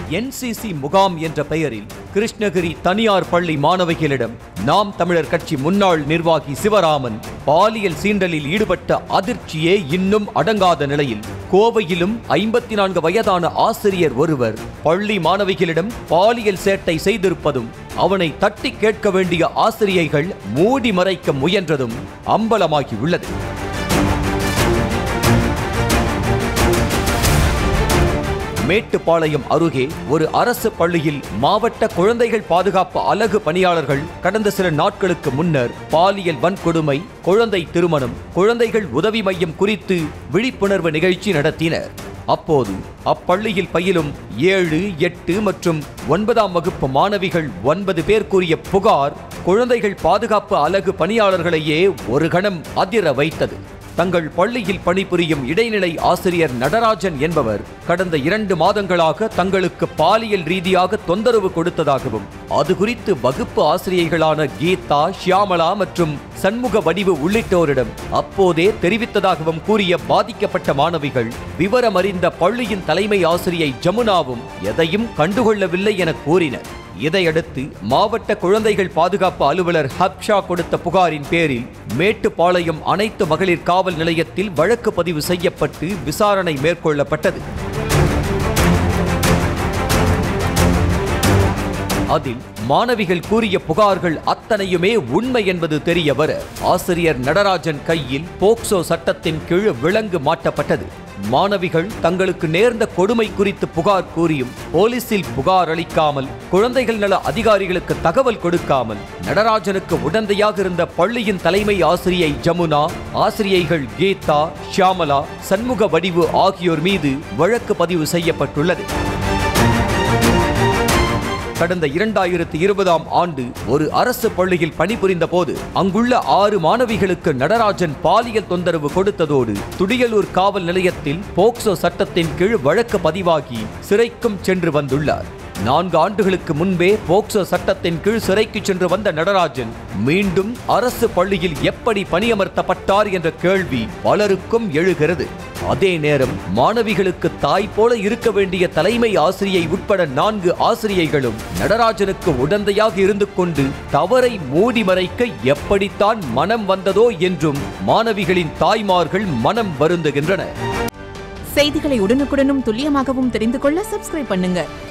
NCC முகாம் என்ற பெயரில் கிருஷ்ணகிரி தனியார் பள்ளி மாணவிகளிடம் நாம் தமிழர் கட்சி முன்னாள் நிர்வாகி சிவராமன் பாலியல் சீண்டலில் ஈடுபட்ட அதிர்ச்சியே இன்னும் அடங்காத நிலையில் கோவையிலும் ஐம்பத்தி நான்கு வயதான ஆசிரியர் ஒருவர் பள்ளி மாணவிகளிடம் பாலியல் சேட்டை செய்திருப்பதும் அவனை தட்டி கேட்க வேண்டிய ஆசிரியைகள் மூடி மறைக்க முயன்றதும் அம்பலமாகி உள்ளது மேட்டுப்பாளையம் அருகே ஒரு அரசு பள்ளியில் மாவட்ட குழந்தைகள் பாதுகாப்பு அலகு பணியாளர்கள் கடந்த சில நாட்களுக்கு முன்னர் பாலியல் வன்கொடுமை குழந்தை திருமணம் குழந்தைகள் உதவி மையம் குறித்து விழிப்புணர்வு நிகழ்ச்சி நடத்தினர் அப்போது அப்பள்ளியில் பயிலும் ஏழு எட்டு மற்றும் ஒன்பதாம் வகுப்பு மாணவிகள் ஒன்பது பேர் கூறிய புகார் குழந்தைகள் பாதுகாப்பு அலகு பணியாளர்களையே ஒரு கணம் அதிர வைத்தது தங்கள் பள்ளியில் பணிபுரியும் இடைநிலை ஆசிரியர் நடராஜன் என்பவர் கடந்த இரண்டு மாதங்களாக தங்களுக்கு பாலியல் ரீதியாக தொந்தரவு கொடுத்ததாகவும் அது குறித்து வகுப்பு ஆசிரியைகளான கீதா ஷியாமலா மற்றும் சண்முக வடிவு உள்ளிட்டோரிடம் அப்போதே தெரிவித்ததாகவும் கூறிய பாதிக்கப்பட்ட மாணவிகள் விவரமறிந்த பள்ளியின் தலைமை ஆசிரியை ஜமுனாவும் எதையும் கண்டுகொள்ளவில்லை என கூறினர் இதையடுத்து மாவட்ட குழந்தைகள் பாதுகாப்பு அலுவலர் ஹப்ஷா கொடுத்த புகாரின் பேரில் மேட்டுப்பாளையம் அனைத்து மகளிர் காவல் நிலையத்தில் வழக்கு பதிவு செய்யப்பட்டு விசாரணை மேற்கொள்ளப்பட்டது அதில் மாணவிகள் கூறிய புகார்கள் அத்தனையுமே உண்மை என்பது தெரிய வர ஆசிரியர் நடராஜன் கையில் போக்சோ சட்டத்தின் கீழ் விலங்கு மாட்டப்பட்டது மாணவிகள் தங்களுக்கு நேர்ந்த கொடுமை குறித்து புகார் கூறியும் போலீசில் புகார் அளிக்காமல் குழந்தைகள் நல அதிகாரிகளுக்கு தகவல் கொடுக்காமல் நடராஜனுக்கு உடந்தையாக இருந்த பள்ளியின் தலைமை ஆசிரியை ஜமுனா ஆசிரியைகள் கீதா ஷியாமலா சண்முக வடிவு ஆகியோர் மீது வழக்கு பதிவு செய்யப்பட்டுள்ளது கடந்த இரண்டாயிரத்தி இருபதாம் ஆண்டு ஒரு அரசு பள்ளியில் பணிபுரிந்த போது அங்குள்ள ஆறு மாணவிகளுக்கு நடராஜன் பாலியல் தொந்தரவு கொடுத்ததோடு துடியலூர் காவல் நிலையத்தில் போக்சோ சட்டத்தின் கீழ் வழக்கு பதிவாகி சிறைக்கும் சென்று வந்துள்ளார் நான்கு ஆண்டுகளுக்கு முன்பே போக்சோ சட்டத்தின் கீழ் சிறைக்கு சென்று வந்த நடராஜன் மீண்டும் அரசு பள்ளியில் எப்படி பணியமர்த்தப்பட்டார் என்ற கேள்வி பலருக்கும் எழுகிறது அதே நேரம் மாணவிகளுக்கு தாய் போல இருக்க வேண்டிய தலைமை ஆசிரியை உட்பட நான்கு ஆசிரியைகளும் நடராஜனுக்கு உடந்தையாக இருந்து கொண்டு தவறை மூடி மறைக்க எப்படித்தான் மனம் வந்ததோ என்றும் மாணவிகளின் தாய்மார்கள் மனம் வருந்துகின்றனர் செய்திகளை உடனுக்குடனும் துல்லியமாகவும் தெரிந்து கொள்ள சப்ஸ்கிரைப் பண்ணுங்க